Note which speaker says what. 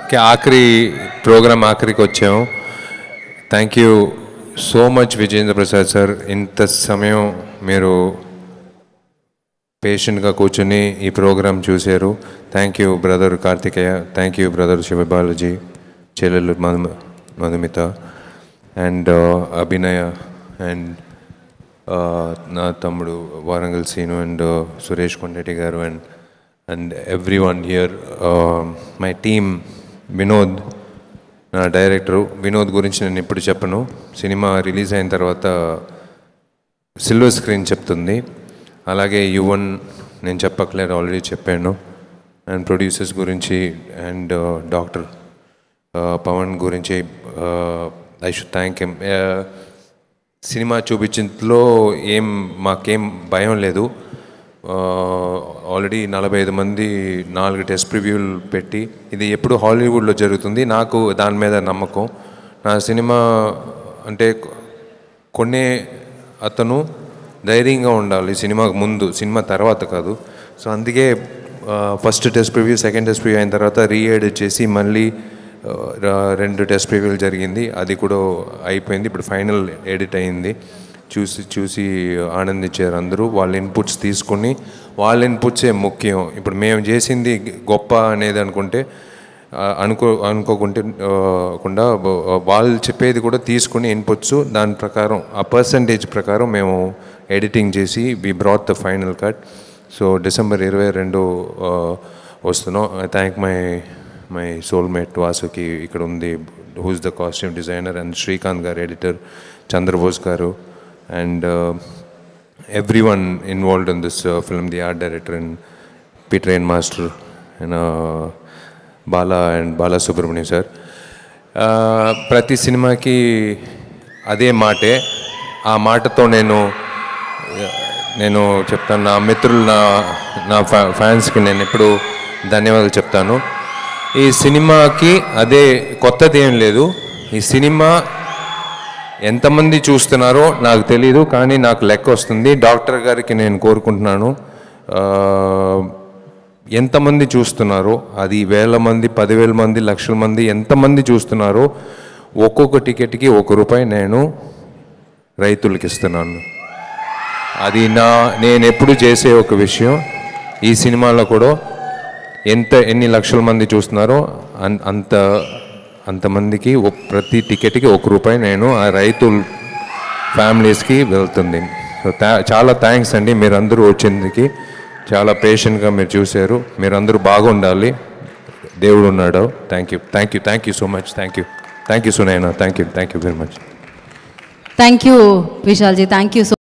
Speaker 1: కి ఆఖరి ప్రోగ్రామ్ ఆఖరికి వచ్చాము thank you so much Vijendra Prasad sir ఇంత సమయం మీరు పేషెంట్గా కూర్చుని ఈ ప్రోగ్రామ్ చూశారు thank you brother Karthikeya thank you brother Sivabalaji చెల్లెలు మధు మధుమిత అండ్ అభినయ అండ్ నా తమ్ముడు వారంగల్ సీను అండ్ సురేష్ కొండెటి గారు and and every one here my team Vinod నా డైరెక్టరు వినోద్ గురించి నేను ఇప్పుడు చెప్పను సినిమా రిలీజ్ అయిన తర్వాత సిల్వర్ స్క్రీన్ చెప్తుంది అలాగే యువన్ నేను చెప్పట్లేదు ఆల్రెడీ చెప్పాను అండ్ ప్రొడ్యూసర్స్ గురించి అండ్ డాక్టర్ పవన్ గురించి I should thank them cinema చూపించేందులో ఏం మాకేం భయం లేదు ఆల్రెడీ నలభై ఐదు మంది నాలుగు టెస్ట్ ప్రివ్యూలు పెట్టి ఇది ఎప్పుడు హాలీవుడ్లో జరుగుతుంది నాకు దాని మీద నమ్మకం నా సినిమా అంటే కొనే అతను ధైర్యంగా ఉండాలి సినిమాకు ముందు సినిమా తర్వాత కాదు సో అందుకే first test preview second test preview అయిన తర్వాత రీఎడిట్ చేసి మళ్ళీ ఆ, ర- రెండు టెస్ట్ ప్రివ్యూలు జరిగింది అది కూడా అయిపోయింది ఇప్పుడు ఫైనల్ ఎడిట్ అయింది చూసి చూసి ఆనందించారు అందరూ వాళ్ళ ఇన్పుట్స్ తీసుకొని వాళ్ళ ఇన్పుట్సే ముఖ్యం ఇప్పుడు మేము చేసింది గొప్ప అనేది అనుకుంటే ఆ, అనుకో అనుకోకుంటే ఆ, కుండా బ- వాళ్ళు చెప్పేది కూడా తీసుకుని ఇన్పుట్స్ దాని ప్రకారం ఆ పర్సంటేజ్ ప్రకారం మేము ఎడిటింగ్ చేసి we brought the final cut so December ఇరవై రెండు ఆ, వస్తున్నాం I thank my my soulmate Vasuki ఇక్కడ ఉంది who's the costume designer and Srikanth గారు ఎడిటర్ చంద్రబోస్ గారు and every one involved in this film the art director and P train master and Bala and Bala Subrahmanyam sir ఆ, ప్రతి సినిమాకి అదే మాటే ఆ మాటతో నేను నేను చెప్తాను నా మిత్రులు నా నా ఫ్యా ఫ్యాన్స్కి నేను ఎప్పుడు ధన్యవాదాలు చెప్తాను ఈ సినిమాకి అదే కొత్తది ఏం లేదు ఈ సినిమా ఎంతమంది చూస్తున్నారో నాకు తెలియదు కానీ నాకు లెక్క వస్తుంది డాక్టర్ గారికి నేను కోరుకుంటున్నాను ఆ, ఎంతమంది చూస్తున్నారో అది వేల మంది పదివేల మంది లక్షల మంది ఎంతమంది చూస్తున్నారో ఒక్కొక్క టికెట్కి ఒక రూపాయి నేను రైతులకి ఇస్తున్నాను అది నా నేను ఎప్పుడు చేసే ఒక విషయం ఈ సినిమాలో కూడా ఎంత ఎన్ని లక్షల మంది చూస్తున్నారో అన్- అంత అంతమందికి ఒ- ప్రతి టికెట్కి ఒక రూపాయి నేను ఆ రైతుల ఫ్యామిలీస్కి వెళ్తుంది సో థా- చాలా థ్యాంక్స్ అండి మీరందరూ వచ్చిందికి చాలా పేషెంట్గా మీరు చూశారు మీరందరూ బాగుండాలి దేవుడు ఉన్నాడు thank you thank you thank you so much thank you thank you Sunaina thank you thank you very much
Speaker 2: thank you Vishalji thank you so